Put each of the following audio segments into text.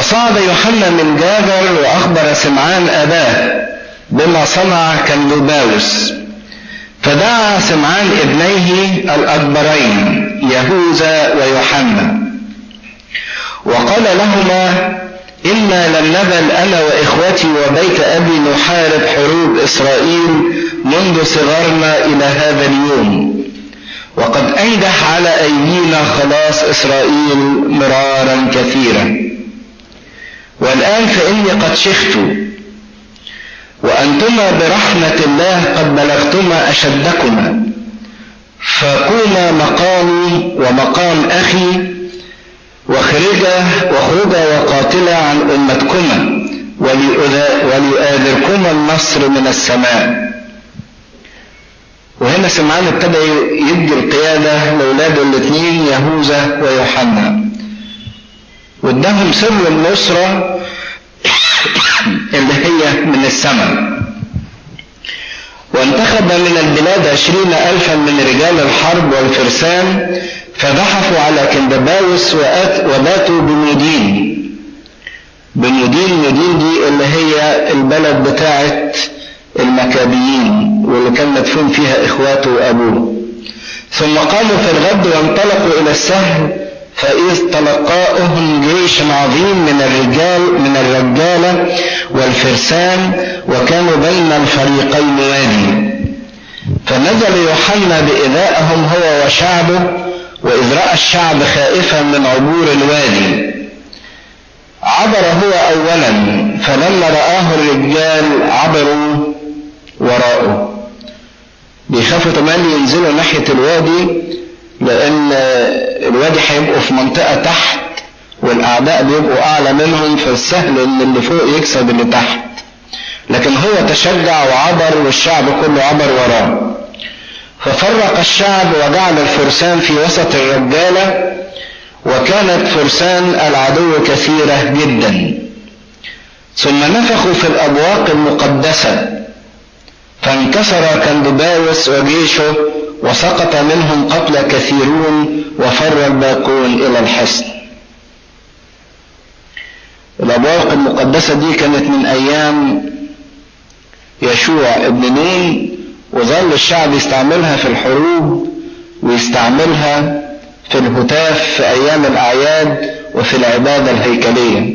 وصعد يوحنا من جابر وأخبر سمعان أباه بما صنع كندوباوس فدعا سمعان ابنيه الأكبرين يهوذا ويوحنا وقال لهما إنا لم نزل أنا وإخوتي وبيت أبي نحارب حروب إسرائيل منذ صغرنا إلى هذا اليوم وقد أنجح على أيدينا خلاص إسرائيل مرارا كثيرا والآن فإني قد شخت وأنتما برحمة الله قد بلغتما أشدكما فقوما مقامي ومقام أخي وخرجا وخرجا وقاتلا عن أمتكما وليؤذركما النصر من السماء وهنا سمعان ابتدى يدي القيادة لأولاده الاثنين يهوذا ويوحنا واداهم سر النصرة اللي هي من السماء وانتخب من البلاد عشرين ألفا من رجال الحرب والفرسان فزحفوا على كندباوس وباتوا بمدين بمدين مدين دي اللي هي البلد بتاعت المكابيين واللي كان مدفون فيها اخواته وابوه ثم قاموا في الغد وانطلقوا الى السهل فإذ تلقاهم جيش عظيم من الرجال من الرجالة والفرسان وكانوا بين الفريقين وادي فنزل يوحنا بإذائهم هو وشعبه وإذ رأى الشعب خائفا من عبور الوادي عبر هو أولا فلما رآه الرجال عبروا وراءه بيخافوا كمان ينزلوا ناحية الوادي لأن الوادي هيبقوا في منطقة تحت والأعداء بيبقوا أعلى منهم فالسهل إن اللي فوق يكسب اللي تحت لكن هو تشجع وعبر والشعب كله عبر وراه ففرق الشعب وجعل الفرسان في وسط الرجالة وكانت فرسان العدو كثيرة جدا ثم نفخوا في الأبواق المقدسة فانكسر كندباوس وجيشه وسقط منهم قتل كثيرون وفر الباقون إلى الحصن الأبواق المقدسة دي كانت من أيام يشوع ابن نون وظل الشعب يستعملها في الحروب ويستعملها في الهتاف في أيام الأعياد وفي العبادة الهيكلية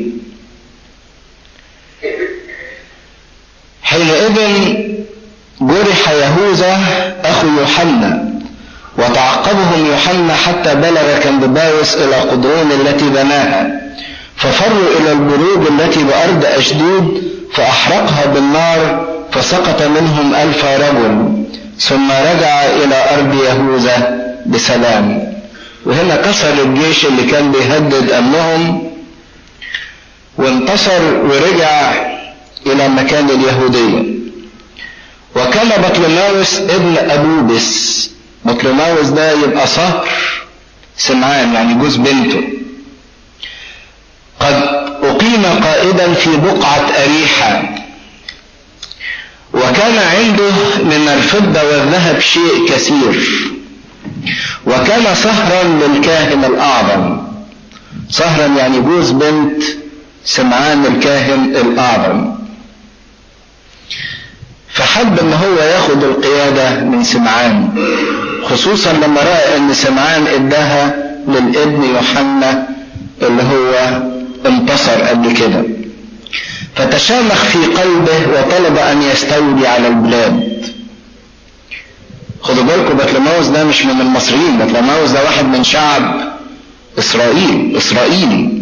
حينئذ جرح يهوذا أخو يوحنا وتعقبهم يوحنا حتى بلغ كندباوس إلى قدرون التي بناها ففروا إلى البروج التي بأرض أشدود فأحرقها بالنار فسقط منهم ألف رجل ثم رجع إلى أرض يهوذا بسلام وهنا كسر الجيش اللي كان بيهدد أمنهم وانتصر ورجع إلى مكان اليهودية وكان بطلماوس ابن أبوبس بطلماوس ده يبقى صهر سمعان يعني جوز بنته قد أقيم قائدا في بقعة أريحة وكان عنده من الفضة والذهب شيء كثير وكان صهرا للكاهن الأعظم صهرا يعني جوز بنت سمعان الكاهن الأعظم فحب ان هو ياخد القيادة من سمعان خصوصا لما رأى ان سمعان اداها للابن يوحنا اللي هو انتصر قبل كده فتشامخ في قلبه وطلب ان يستولي على البلاد خدوا بالكم بطلماوس ده مش من المصريين بطلماوس ده واحد من شعب اسرائيل اسرائيلي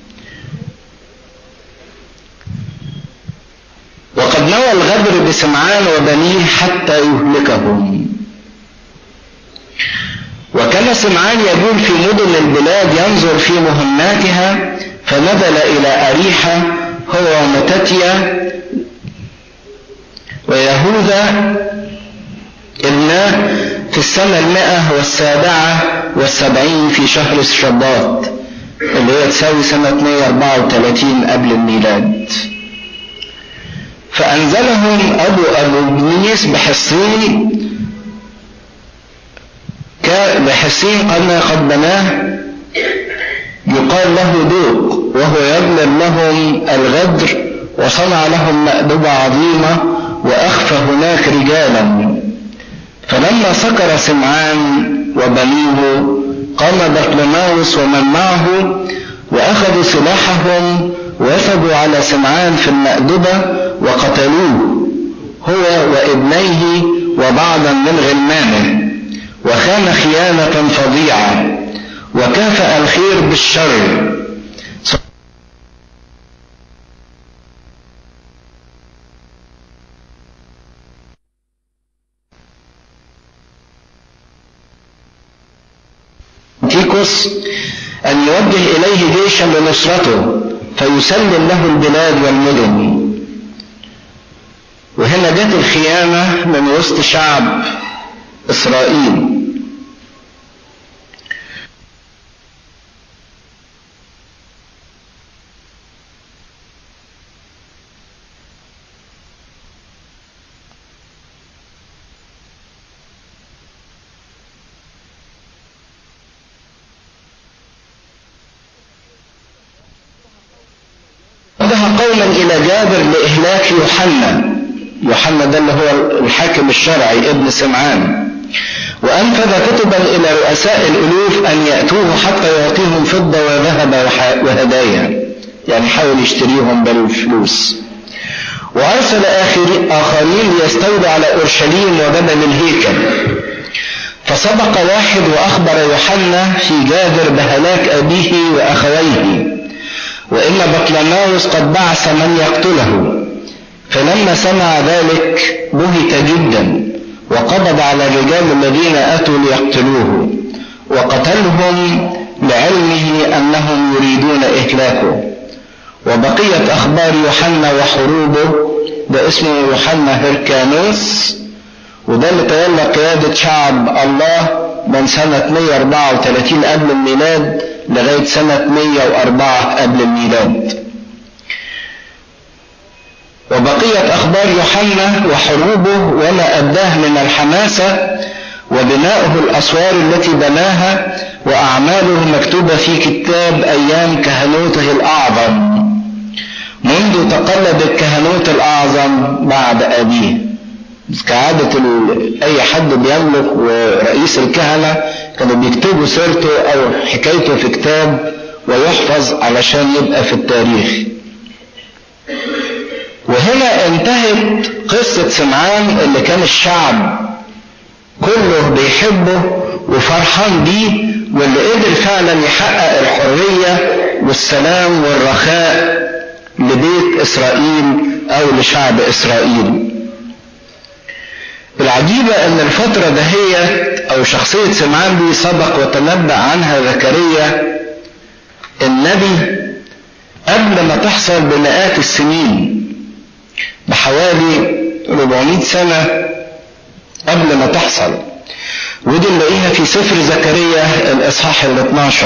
وقد نوى الغدر بسمعان وبنيه حتى يهلكهم وكان سمعان يجول في مدن البلاد ينظر في مهماتها فنزل إلى أريحة هو ومتتيا ويهوذا ابناه في السنة المائة والسابعة والسبعين في شهر الشباط اللي هي تساوي سنة 134 قبل الميلاد فأنزلهم أبو أبو بحصين بحصين قد قد بناه يقال له دوق وهو يضمن لهم الغدر وصنع لهم مأدبة عظيمة وأخفى هناك رجالا فلما سكر سمعان وبنيه قام بطلماوس ومن معه وأخذوا سلاحهم وثبوا على سمعان في المأدبة وقتلوه هو وابنيه وبعضا من غلمانه وخان خيانة فظيعة وكافأ الخير بالشر تيكوس أن يوجه إليه جيشا لنصرته فيسلم له البلاد والمدن وهنا جت الخيانة من وسط شعب إسرائيل قوما إلى جابر لإهلاك يوحنا يوحنا ده اللي هو الحاكم الشرعي ابن سمعان وأنفذ كتبا إلى رؤساء الألوف أن يأتوه حتى يعطيهم فضة وذهب وهدايا يعني حاول يشتريهم بالفلوس وأرسل آخرين ليستولوا على أورشليم وبنى الهيكل فسبق واحد وأخبر يوحنا في جابر بهلاك أبيه وأخويه وإن بطلماوس قد بعث من يقتله فلما سمع ذلك بهت جدا وقبض على الرجال الذين أتوا ليقتلوه وقتلهم لعلمه أنهم يريدون إهلاكه وبقية أخبار يوحنا وحروبه ده اسمه يوحنا هركانوس وده اللي تولى قيادة شعب الله من سنة 134 قبل الميلاد لغاية سنة 104 قبل الميلاد وبقية أخبار يوحنا وحروبه وما أداه من الحماسة وبناؤه الأسوار التي بناها وأعماله مكتوبة في كتاب أيام كهنوته الأعظم منذ تقلد الكهنوت الأعظم بعد أبيه كعادة أي حد بيملك ورئيس الكهنة كانوا بيكتبوا سيرته أو حكايته في كتاب ويحفظ علشان يبقى في التاريخ وهنا انتهت قصة سمعان اللي كان الشعب كله بيحبه وفرحان بيه واللي قدر فعلا يحقق الحرية والسلام والرخاء لبيت إسرائيل أو لشعب إسرائيل العجيبة ان الفترة دهيت او شخصية سمعان دي سبق وتنبأ عنها زكريا النبي قبل ما تحصل بمئات السنين بحوالي 400 سنة قبل ما تحصل ودي نلاقيها في سفر زكريا الاصحاح ال 12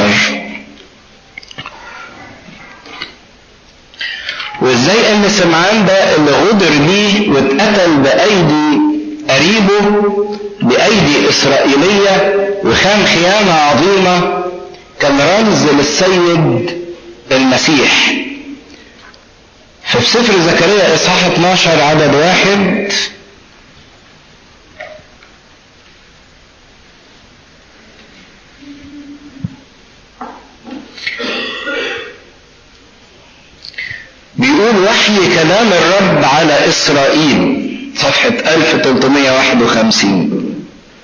وازاي ان سمعان ده اللي غدر بيه واتقتل بايدي قريبه بأيدي إسرائيلية وخان خيانة عظيمة كان رمز للسيد المسيح ففي سفر زكريا إصحاح 12 عدد واحد بيقول وحي كلام الرب على إسرائيل صفحة 1351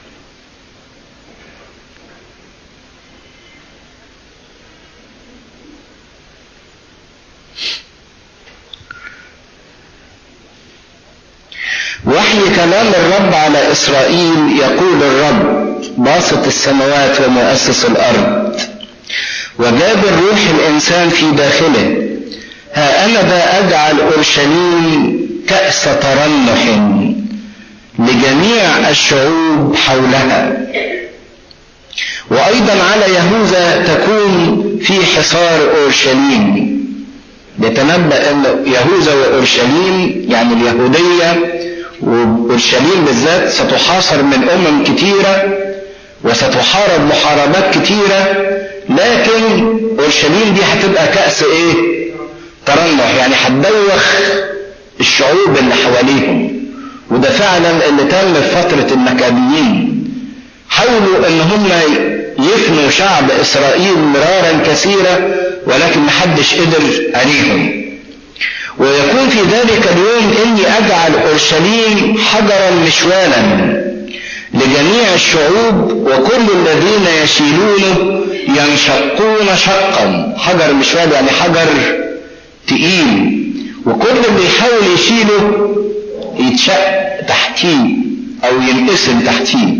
وحي كلام الرب على إسرائيل يقول الرب باسط السماوات ومؤسس الأرض وجاب الروح الإنسان في داخله ها أنا ذا أجعل أورشليم كأس ترنح لجميع الشعوب حولها وأيضا على يهوذا تكون في حصار أورشليم يتنبأ أن يهوذا وأورشليم يعني اليهودية وأورشليم بالذات ستحاصر من أمم كتيرة وستحارب محاربات كتيرة لكن اورشليم دي هتبقى كأس ايه ترنح يعني هتدوخ الشعوب اللي حواليهم وده فعلا اللي تم في فترة المكابيين حاولوا ان هم يفنوا شعب اسرائيل مرارا كثيرا ولكن محدش قدر عليهم ويكون في ذلك اليوم اني اجعل اورشليم حجرا مشوانا لجميع الشعوب وكل الذين يشيلونه ينشقون شقا حجر مشوال يعني حجر تقيل وكل اللي يحاول يشيله يتشق تحتيه او ينقسم تحتيه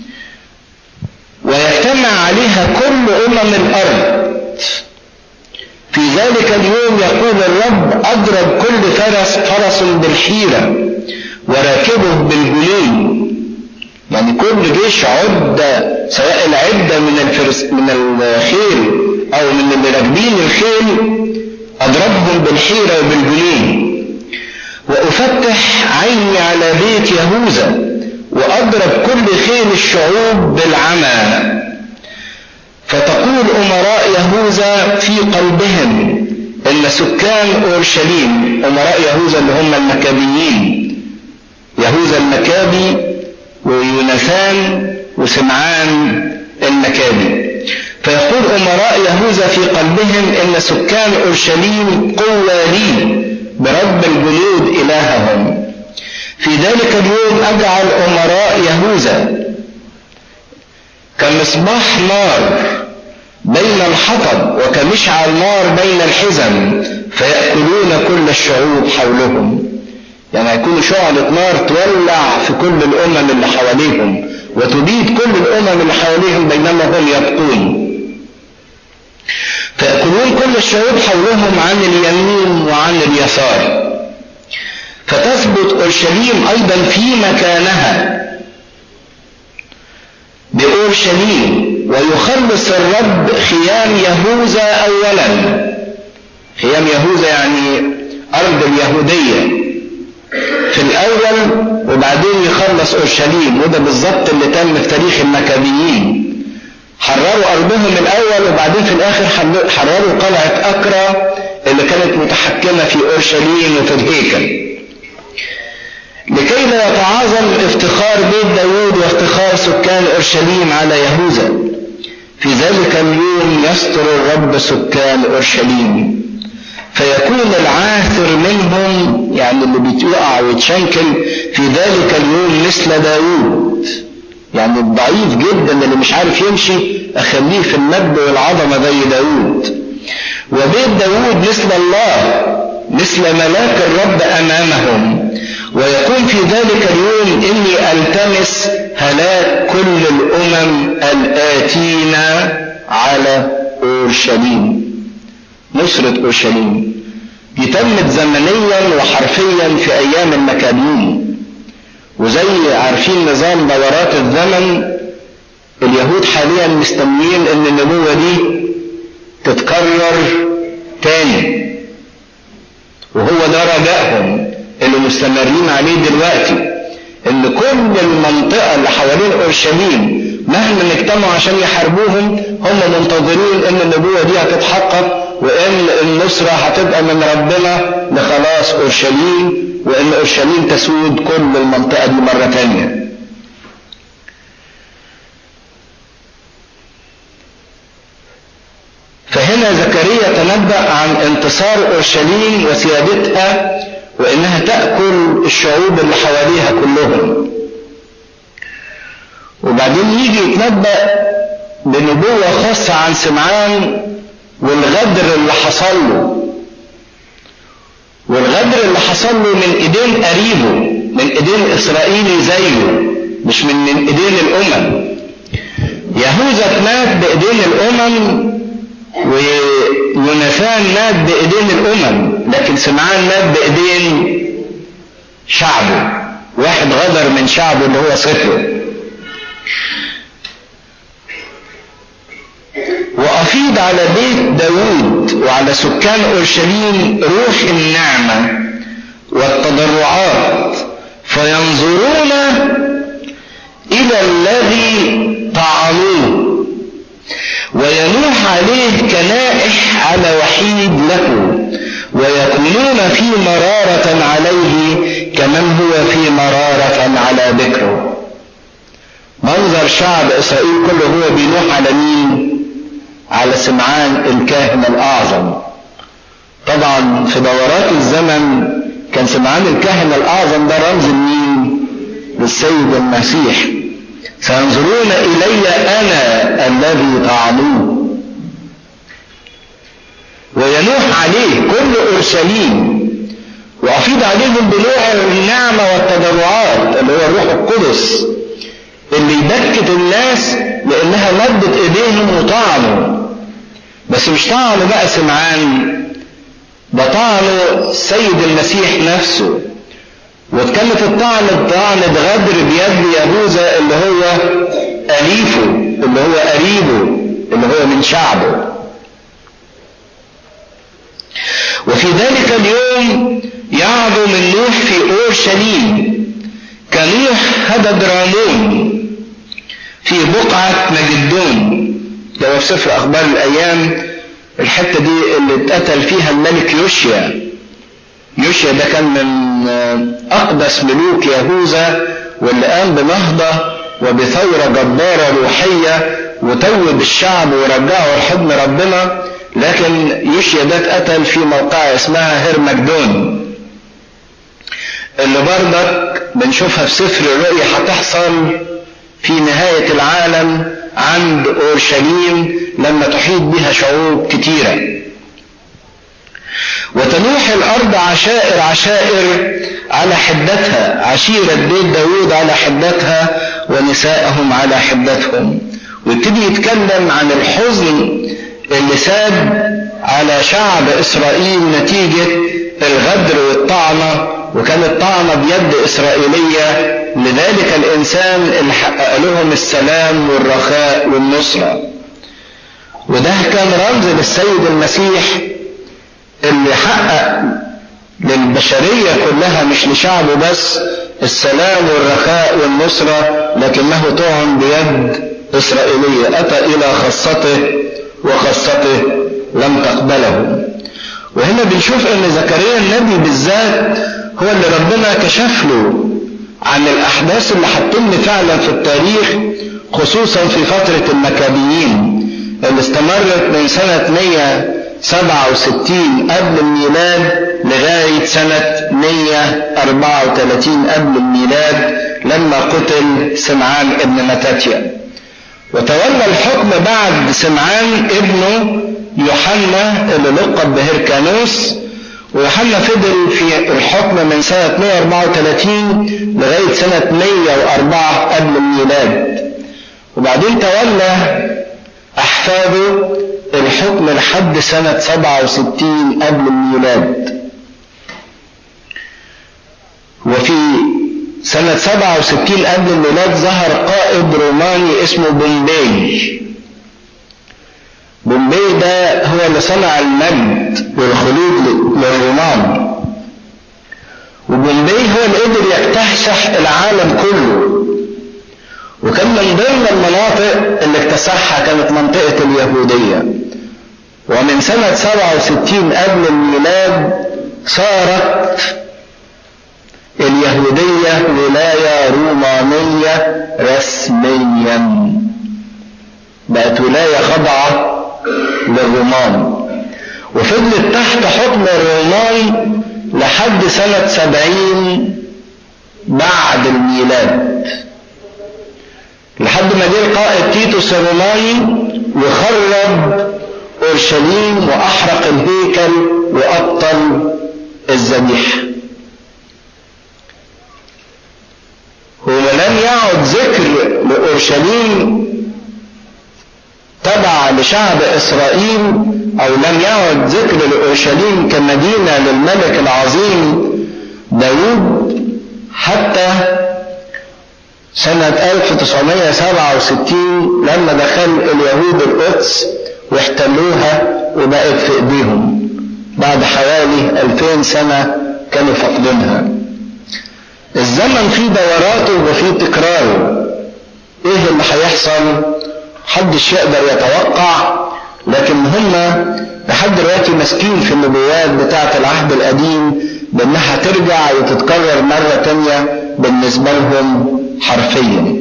ويجتمع عليها كل امم الارض في ذلك اليوم يقول الرب اضرب كل فرس فرس بالحيره وراكبه بالجليل يعني كل جيش عدة سواء العدة من الفرس من الخيل أو من اللي راكبين الخيل أضربهم بالحيرة وبالجنين وأفتح عيني على بيت يهوذا وأضرب كل خيل الشعوب بالعمى فتقول أمراء يهوذا في قلبهم إن سكان أورشليم أمراء يهوذا اللي هم المكابيين يهوذا المكابي ويوناثان وسمعان المكابي فيقول أمراء يهوذا في قلبهم إن سكان أورشليم قوة لي برب الجنود إلههم في ذلك اليوم أجعل أمراء يهوذا كمصباح نار بين الحطب وكمشعل نار بين الحزم فيأكلون كل الشعوب حولهم يعني هيكونوا شعلة نار تولع في كل الأمم اللي حواليهم وتبيد كل الأمم اللي حواليهم بينما هم يبقون فيأكلون كل الشعوب حولهم عن اليمين وعن اليسار فتثبت أورشليم أيضا في مكانها بأورشليم ويخلص الرب خيام يهوذا أولا خيام يهوذا يعني أرض اليهودية في الأول وبعدين يخلص أورشليم وده بالظبط اللي تم في تاريخ المكابيين حرروا أرضهم الأول وبعدين في الآخر حرروا قلعة أكرا اللي كانت متحكمة في أورشليم وفي الهيكل لكي لا يتعاظم افتخار بيت داوود وافتخار سكان أورشليم على يهوذا في ذلك اليوم يستر الرب سكان أورشليم فيكون العاثر منهم يعني اللي بيتوقع ويتشنكل في ذلك اليوم مثل داوود يعني الضعيف جدا اللي مش عارف يمشي اخليه في المد والعظمه زي داوود وبيت داوود مثل الله مثل ملاك الرب امامهم ويكون في ذلك اليوم اني التمس هلاك كل الامم الاتين على اورشليم نصرة اورشليم دي تمت زمنيا وحرفيا في ايام المكابين وزي عارفين نظام دورات الزمن اليهود حاليا مستنيين ان النبوة دي تتكرر تاني وهو ده رجائهم اللي مستمرين عليه دلوقتي ان كل المنطقة اللي حوالين اورشليم مهما اجتمعوا عشان يحاربوهم هم منتظرين ان النبوة دي هتتحقق وان النصرة هتبقى من ربنا لخلاص اورشليم وان اورشليم تسود كل المنطقة دي مرة تانية فهنا زكريا تنبأ عن انتصار اورشليم وسيادتها وانها تأكل الشعوب اللي حواليها كلهم وبعدين يجي يتنبأ بنبوة خاصة عن سمعان والغدر اللي حصل له والغدر اللي حصل له من ايدين قريبه من ايدين اسرائيلي زيه مش من, من ايدين الامم يهوذا مات بايدين الامم ويوناثان مات بايدين الامم لكن سمعان مات بايدين شعبه واحد غدر من شعبه اللي هو صفه وأفيض على بيت داود وعلى سكان أورشليم روح النعمة والتضرعات فينظرون إلى الذي طعنوه وينوح عليه كنائح على وحيد له ويكونون في مرارة عليه كمن هو في مرارة على بكره منظر شعب إسرائيل كله هو بينوح على مين على سمعان الكاهن الأعظم طبعا في دورات الزمن كان سمعان الكاهن الأعظم ده رمز مين للسيد المسيح سينظرون إلي أنا الذي طعنوه وينوح عليه كل أورشليم وأفيض عليهم بنوع النعمة والتضرعات اللي هو الروح القدس اللي يبكت الناس لأنها مدت إيديهم وطعنوا بس مش طعنوا بقى سمعان ده طعنوا السيد المسيح نفسه وكانت الطعن طعنة غدر بيد يهوذا اللي هو أليفه اللي هو قريبه اللي هو من شعبه وفي ذلك اليوم يعظم النوح في أورشليم كنوح هدد رامون في بقعة مجدون ده في سفر أخبار الأيام الحتة دي اللي اتقتل فيها الملك يوشيا يوشيا ده كان من أقدس ملوك يهوذا واللي قام بنهضة وبثورة جبارة روحية وتوب الشعب ورجعه لحضن ربنا لكن يوشيا ده اتقتل في موقعة اسمها هرمجدون اللي بردك بنشوفها في سفر الرؤيا هتحصل في نهاية العالم عند أورشليم لما تحيط بها شعوب كتيرة وتنوح الأرض عشائر عشائر على حدتها عشيرة بيت داود على حدتها ونساءهم على حدتهم ويبتدي يتكلم عن الحزن اللي ساد على شعب إسرائيل نتيجة الغدر والطعنة وكانت طعنة بيد إسرائيلية لذلك الإنسان اللي حقق لهم السلام والرخاء والنصرة وده كان رمز للسيد المسيح اللي حقق للبشرية كلها مش لشعبه بس السلام والرخاء والنصرة لكنه طعن بيد إسرائيلية أتى إلى خاصته وخاصته لم تقبله وهنا بنشوف ان زكريا النبي بالذات هو اللي ربنا كشف له عن الاحداث اللي هتتم فعلا في التاريخ خصوصا في فترة المكابيين اللي استمرت من سنة 167 قبل الميلاد لغاية سنة 134 قبل الميلاد لما قتل سمعان ابن متاتيا وتولى الحكم بعد سمعان ابنه يوحنا اللي لقب بهركانوس ويوحنا فضل في الحكم من سنة 134 لغاية سنة 104 قبل الميلاد وبعدين تولى أحفاده الحكم لحد سنة 67 قبل الميلاد وفي سنة 67 قبل الميلاد ظهر قائد روماني اسمه بومبي بومبي ده هو اللي صنع المجد والخلود للرومان وبومبي هو اللي قدر يكتسح العالم كله وكان من ضمن المناطق اللي اكتسحها كانت منطقة اليهودية ومن سنة 67 قبل الميلاد صارت اليهودية ولاية رومانية رسميا بقت ولاية خاضعة للرومان وفضلت تحت حكم الرومان لحد سنة سبعين بعد الميلاد لحد ما جه القائد تيتوس الروماني وخرب اورشليم واحرق الهيكل وابطل الذبيحه ولم يعد ذكر لاورشليم تبع لشعب اسرائيل او لم يعد ذكر لاورشليم كمدينه للملك العظيم داوود حتى سنة 1967 لما دخل اليهود القدس واحتلوها وبقت في ايديهم بعد حوالي 2000 سنة كانوا فاقدينها الزمن فيه دوراته وفيه تكراره ايه اللي هيحصل محدش يقدر يتوقع لكن هم لحد دلوقتي ماسكين في النبوات بتاعة العهد القديم بانها ترجع وتتكرر مرة تانية بالنسبة لهم حرفيا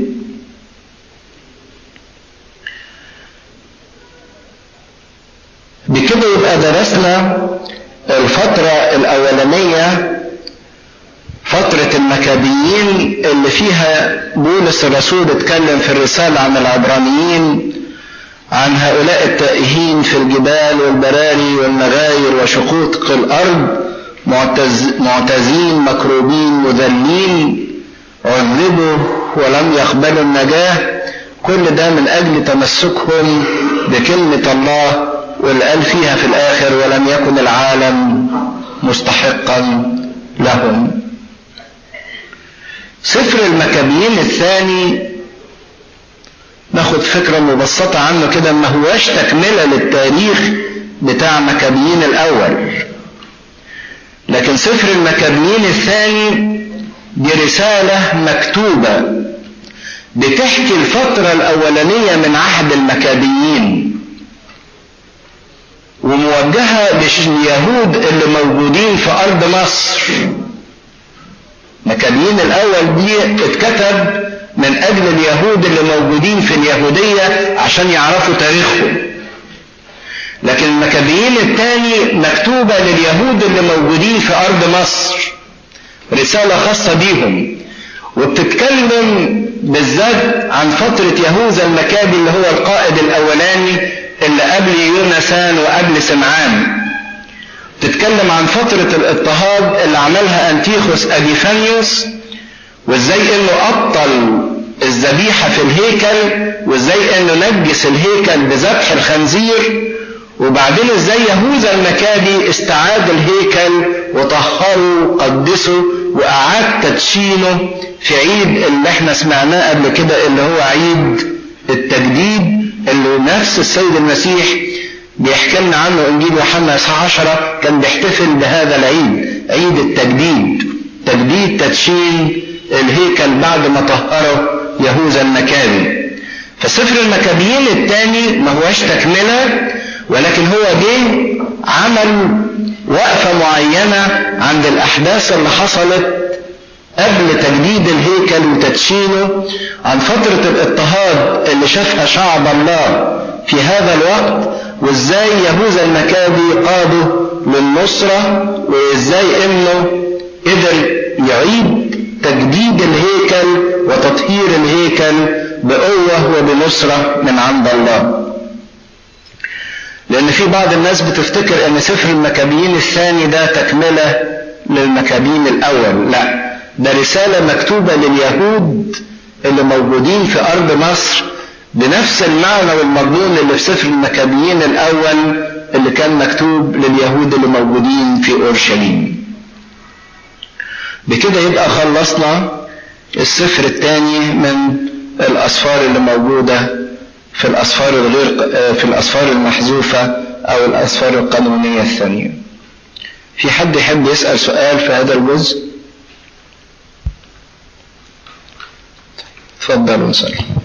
بكده يبقى درسنا الفترة الأولانية فترة المكابيين اللي فيها بولس الرسول اتكلم في الرسالة عن العبرانيين عن هؤلاء التائهين في الجبال والبراري والمغاير وشقوق الأرض معتز معتزين مكروبين مذلين عذبوا ولم يقبلوا النجاة كل ده من أجل تمسكهم بكلمة الله واللي قال فيها في الآخر ولم يكن العالم مستحقا لهم سفر المكابيين الثاني ناخد فكرة مبسطة عنه كده ما هواش تكملة للتاريخ بتاع مكابيين الأول لكن سفر المكابيين الثاني دي رسالة مكتوبة بتحكي الفترة الأولانية من عهد المكابيين وموجهة لليهود اللي موجودين في أرض مصر مكابيين الأول دي اتكتب من أجل اليهود اللي موجودين في اليهودية عشان يعرفوا تاريخهم لكن المكابيين الثاني مكتوبة لليهود اللي موجودين في أرض مصر رسالة خاصة بيهم وبتتكلم بالذات عن فترة يهوذا المكابي اللي هو القائد الأولاني اللي قبل يونسان وقبل سمعان تتكلم عن فترة الاضطهاد اللي عملها أنتيخوس أديفانيوس وازاي انه ابطل الذبيحة في الهيكل وازاي انه نجس الهيكل بذبح الخنزير وبعدين ازاي يهوذا المكابي استعاد الهيكل وطهره وقدسه واعاد تدشينه في عيد اللي احنا سمعناه قبل كده اللي هو عيد التجديد اللي نفس السيد المسيح بيحكي لنا عنه انجيل يوحنا اصحاح 10 كان بيحتفل بهذا العيد عيد التجديد تجديد تدشين الهيكل بعد ما طهره يهوذا المكابي فسفر المكابيين الثاني ما هوش تكمله ولكن هو جه عمل وقفه معينه عند الاحداث اللي حصلت قبل تجديد الهيكل وتدشينه عن فترة الاضطهاد اللي شافها شعب الله في هذا الوقت وازاي يهوذا المكابي قاده للنصرة وازاي انه قدر يعيد تجديد الهيكل وتطهير الهيكل بقوة وبنصرة من عند الله لأن في بعض الناس بتفتكر أن سفر المكابيين الثاني ده تكملة للمكابيين الأول لا ده رسالة مكتوبة لليهود اللي موجودين في أرض مصر بنفس المعنى والمضمون اللي في سفر المكابيين الأول اللي كان مكتوب لليهود اللي موجودين في أورشليم بكده يبقى خلصنا السفر الثاني من الأسفار اللي موجودة في الأسفار الغير في الأسفار المحذوفة أو الأسفار القانونية الثانية. في حد يحب يسأل سؤال في هذا الجزء؟ تفضلوا نصلي.